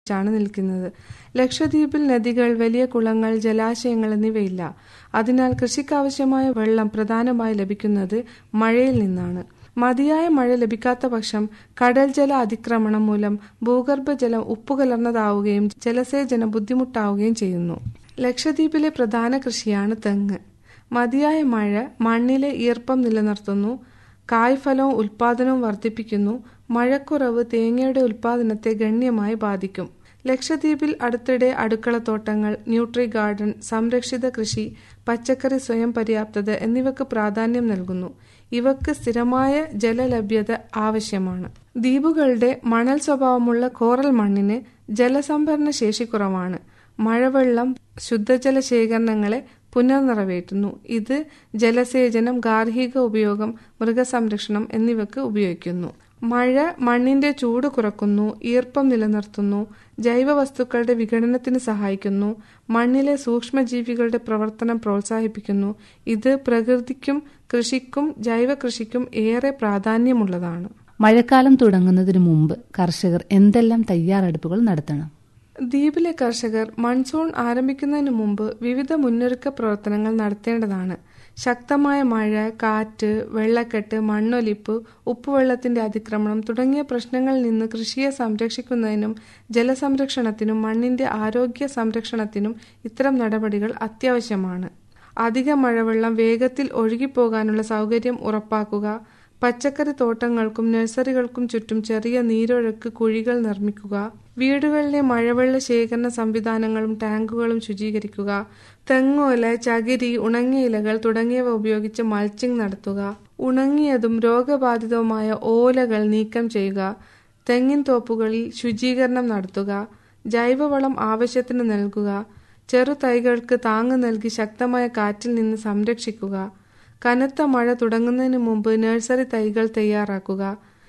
ആശ്രയിച്ചാണ് നിൽക്കുന്നത് ലക്ഷദ്വീപിൽ നദികൾ വലിയ കുളങ്ങൾ ജലാശയങ്ങൾ എന്നിവയില്ല അതിനാൽ കൃഷിക്കാവശ്യമായ വെള്ളം പ്രധാനമായി ലഭിക്കുന്നത് മഴയിൽ നിന്നാണ് മതിയായ മഴ ലഭിക്കാത്ത പക്ഷം കടൽ ജല അതിക്രമണം മൂലം ഭൂഗർഭജലം ഉപ്പുകലർന്നതാവുകയും ജലസേചനം ബുദ്ധിമുട്ടാവുകയും ചെയ്യുന്നു ലക്ഷദ്വീപിലെ പ്രധാന കൃഷിയാണ് തെങ്ങ് മതിയായ മഴ മണ്ണിലെ ഈർപ്പം നിലനിർത്തുന്നു കായ്ഫലവും ഉൽപാദനവും വർദ്ധിപ്പിക്കുന്നു മഴക്കുറവ് തേങ്ങയുടെ ഉൽപാദനത്തെ ഗണ്യമായി ബാധിക്കും ലക്ഷദ്വീപിൽ അടുത്തിടെ അടുക്കളത്തോട്ടങ്ങൾ ന്യൂട്രി ഗാർഡൻ സംരക്ഷിത കൃഷി പച്ചക്കറി സ്വയം പര്യാപ്തത എന്നിവയ്ക്ക് പ്രാധാന്യം നൽകുന്നു ഇവക്ക് സ്ഥിരമായ ജലലഭ്യത ആവശ്യമാണ് ദ്വീപുകളുടെ മണൽ സ്വഭാവമുള്ള കോറൽ മണ്ണിന് ജലസംഭരണ ശേഷി കുറവാണ് മഴവെള്ളം ശുദ്ധജല ശേഖരണങ്ങളെ പുനർനിറവേറ്റുന്നു ഇത് ജലസേചനം ഗാർഹിക ഉപയോഗം മൃഗസംരക്ഷണം എന്നിവയ്ക്ക് ഉപയോഗിക്കുന്നു മഴ മണ്ണിന്റെ ചൂട് കുറക്കുന്നു ഈർപ്പം നിലനിർത്തുന്നു ജൈവവസ്തുക്കളുടെ വിഘടനത്തിന് സഹായിക്കുന്നു മണ്ണിലെ സൂക്ഷ്മജീവികളുടെ പ്രവർത്തനം പ്രോത്സാഹിപ്പിക്കുന്നു ഇത് പ്രകൃതിക്കും കൃഷിക്കും ജൈവ കൃഷിക്കും ഏറെ പ്രാധാന്യമുള്ളതാണ് മഴക്കാലം തുടങ്ങുന്നതിന് മുമ്പ് കർഷകർ എന്തെല്ലാം തയ്യാറെടുപ്പുകൾ നടത്തണം ദ്വീപിലെ കർഷകർ മൺസൂൺ ആരംഭിക്കുന്നതിന് മുമ്പ് വിവിധ മുന്നൊരുക്ക പ്രവർത്തനങ്ങൾ നടത്തേണ്ടതാണ് ശക്തമായ മഴ കാറ്റ് വെള്ളക്കെട്ട് മണ്ണൊലിപ്പ് ഉപ്പുവെള്ളത്തിന്റെ അതിക്രമണം തുടങ്ങിയ പ്രശ്നങ്ങളിൽ നിന്ന് കൃഷിയെ സംരക്ഷിക്കുന്നതിനും ജലസംരക്ഷണത്തിനും മണ്ണിന്റെ ആരോഗ്യ സംരക്ഷണത്തിനും ഇത്തരം നടപടികൾ അത്യാവശ്യമാണ് അധിക മഴവെള്ളം വേഗത്തിൽ ഒഴുകിപ്പോകാനുള്ള സൗകര്യം ഉറപ്പാക്കുക പച്ചക്കറി തോട്ടങ്ങൾക്കും നഴ്സറികൾക്കും ചുറ്റും ചെറിയ നീരൊഴുക്ക് കുഴികൾ നിർമ്മിക്കുക വീടുകളിലെ മഴവെള്ള ശേഖരണ സംവിധാനങ്ങളും ടാങ്കുകളും ശുചീകരിക്കുക തെങ്ങോല ചകിരി ഉണങ്ങിയ ഇലകൾ തുടങ്ങിയവ ഉപയോഗിച്ച് മൾച്ചിങ് നടത്തുക ഉണങ്ങിയതും രോഗബാധിതവുമായ ഓലകൾ നീക്കം ചെയ്യുക തെങ്ങിൻ തോപ്പുകളിൽ ശുചീകരണം നടത്തുക ജൈവവളം ആവശ്യത്തിന് നൽകുക ചെറു തൈകൾക്ക് താങ്ങ് നൽകി ശക്തമായ കാറ്റിൽ നിന്ന് സംരക്ഷിക്കുക കനത്ത മഴ തുടങ്ങുന്നതിന് മുമ്പ് നഴ്സറി തൈകൾ തയ്യാറാക്കുക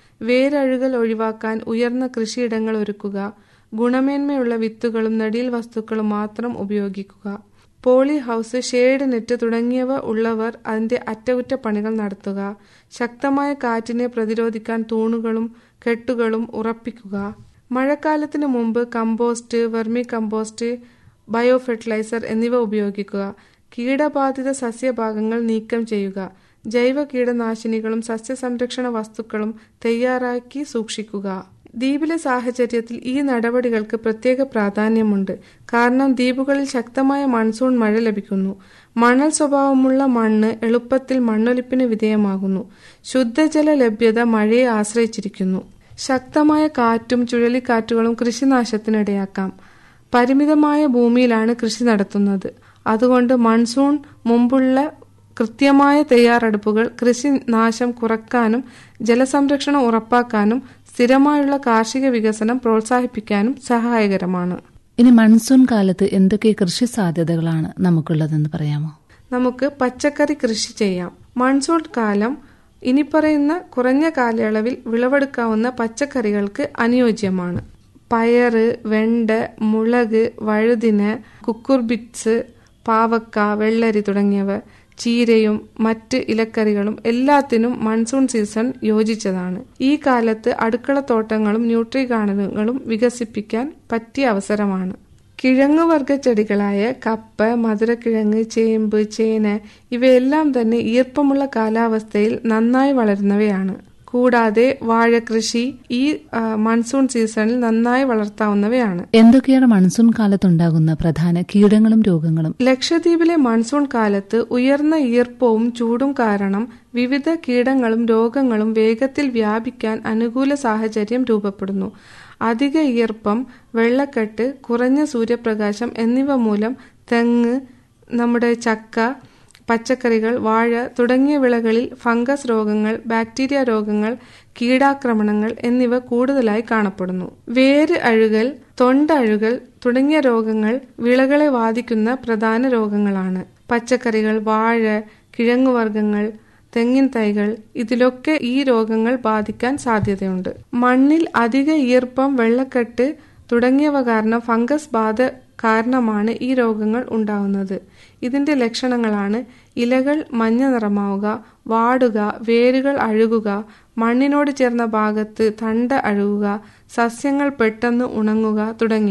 വേരഴുകൽ ഒഴിവാക്കാൻ ഉയർന്ന കൃഷിയിടങ്ങൾ ഒരുക്കുക ഗുണമേന്മയുള്ള വിത്തുകളും നടീൽ വസ്തുക്കളും മാത്രം ഉപയോഗിക്കുക പോളി ഹൗസ് ഷെയ്ഡ് നെറ്റ് തുടങ്ങിയവ ഉള്ളവർ അതിന്റെ അറ്റകുറ്റപ്പണികൾ നടത്തുക ശക്തമായ കാറ്റിനെ പ്രതിരോധിക്കാൻ തൂണുകളും കെട്ടുകളും ഉറപ്പിക്കുക മഴക്കാലത്തിന് മുമ്പ് compost vermi compost bio fertiliser എന്നിവ ഉപയോഗിക്കുക കീടബാധിത സസ്യഭാഗങ്ങൾ നീക്കം ചെയ്യുക ജൈവ കീടനാശിനികളും സസ്യസംരക്ഷണ വസ്തുക്കളും തയ്യാറാക്കി സൂക്ഷിക്കുക ദ്വീപിലെ സാഹചര്യത്തിൽ ഈ നടപടികൾക്ക് പ്രത്യേക പ്രാധാന്യമുണ്ട് കാരണം ദ്വീപുകളിൽ ശക്തമായ മൺസൂൺ മഴ ലഭിക്കുന്നു മണൽ സ്വഭാവമുള്ള മണ്ണ് എളുപ്പത്തിൽ മണ്ണൊലിപ്പിന് വിധേയമാകുന്നു ശുദ്ധജല ലഭ്യത മഴയെ ആശ്രയിച്ചിരിക്കുന്നു ശക്തമായ കാറ്റും ചുഴലിക്കാറ്റുകളും കൃഷിനാശത്തിനിടയാക്കാം പരിമിതമായ ഭൂമിയിലാണ് കൃഷി നടത്തുന്നത് അതുകൊണ്ട് മൺസൂൺ മുമ്പുള്ള കൃത്യമായ തയ്യാറെടുപ്പുകൾ കൃഷി നാശം കുറയ്ക്കാനും ജലസംരക്ഷണം ഉറപ്പാക്കാനും സ്ഥിരമായുള്ള കാർഷിക വികസനം പ്രോത്സാഹിപ്പിക്കാനും സഹായകരമാണ് ഇനി മൺസൂൺ കാലത്ത് എന്തൊക്കെ കൃഷി സാധ്യതകളാണ് നമുക്കുള്ളതെന്ന് പറയാമോ നമുക്ക് പച്ചക്കറി കൃഷി ചെയ്യാം മൺസൂൺ കാലം ഇനി പറയുന്ന കുറഞ്ഞ കാലയളവിൽ വിളവെടുക്കാവുന്ന പച്ചക്കറികൾക്ക് അനുയോജ്യമാണ് പയറ് വെണ്ട മുളക് വഴുതിന് കുക്കുർബിറ്റ്സ് പാവക്ക വെള്ളരി തുടങ്ങിയവ ചീരയും മറ്റ് ഇലക്കറികളും എല്ലാത്തിനും മൺസൂൺ സീസൺ യോജിച്ചതാണ് ഈ കാലത്ത് അടുക്കളത്തോട്ടങ്ങളും ന്യൂട്രി ഗാർഡനുകളും വികസിപ്പിക്കാൻ പറ്റിയ അവസരമാണ് കിഴങ്ങുവർഗ ചെടികളായ കപ്പ മധുരക്കിഴങ്ങ് ചേമ്പ് ചേന ഇവയെല്ലാം തന്നെ ഈർപ്പമുള്ള കാലാവസ്ഥയിൽ നന്നായി വളരുന്നവയാണ് കൂടാതെ വാഴകൃഷി ഈ മൺസൂൺ സീസണിൽ നന്നായി വളർത്താവുന്നവയാണ് എന്തൊക്കെയാണ് മൺസൂൺ കാലത്തുണ്ടാകുന്ന പ്രധാന കീടങ്ങളും രോഗങ്ങളും ലക്ഷദ്വീപിലെ മൺസൂൺ കാലത്ത് ഉയർന്ന ഈർപ്പവും ചൂടും കാരണം വിവിധ കീടങ്ങളും രോഗങ്ങളും വേഗത്തിൽ വ്യാപിക്കാൻ അനുകൂല സാഹചര്യം രൂപപ്പെടുന്നു അധിക ഈർപ്പം വെള്ളക്കെട്ട് കുറഞ്ഞ സൂര്യപ്രകാശം എന്നിവ മൂലം തെങ്ങ് നമ്മുടെ ചക്ക പച്ചക്കറികൾ വാഴ തുടങ്ങിയ വിളകളിൽ ഫംഗസ് രോഗങ്ങൾ ബാക്ടീരിയ രോഗങ്ങൾ കീടാക്രമണങ്ങൾ എന്നിവ കൂടുതലായി കാണപ്പെടുന്നു വേര് അഴുകൽ തൊണ്ട അഴുകൽ തുടങ്ങിയ രോഗങ്ങൾ വിളകളെ ബാധിക്കുന്ന പ്രധാന രോഗങ്ങളാണ് പച്ചക്കറികൾ വാഴ കിഴങ്ങുവർഗ്ഗങ്ങൾ തെങ്ങിൻ തൈകൾ ഇതിലൊക്കെ ഈ രോഗങ്ങൾ ബാധിക്കാൻ സാധ്യതയുണ്ട് മണ്ണിൽ അധിക ഈർപ്പം വെള്ളക്കെട്ട് തുടങ്ങിയവ കാരണം ഫംഗസ് ബാധ കാരണമാണ് ഈ രോഗങ്ങൾ ഉണ്ടാവുന്നത് ഇതിന്റെ ലക്ഷണങ്ങളാണ് ഇലകൾ മഞ്ഞ നിറമാവുക വാടുക വേരുകൾ അഴുകുക മണ്ണിനോട് ചേർന്ന ഭാഗത്ത് തണ്ട അഴുകുക സസ്യങ്ങൾ പെട്ടെന്ന് ഉണങ്ങുക തുടങ്ങിയ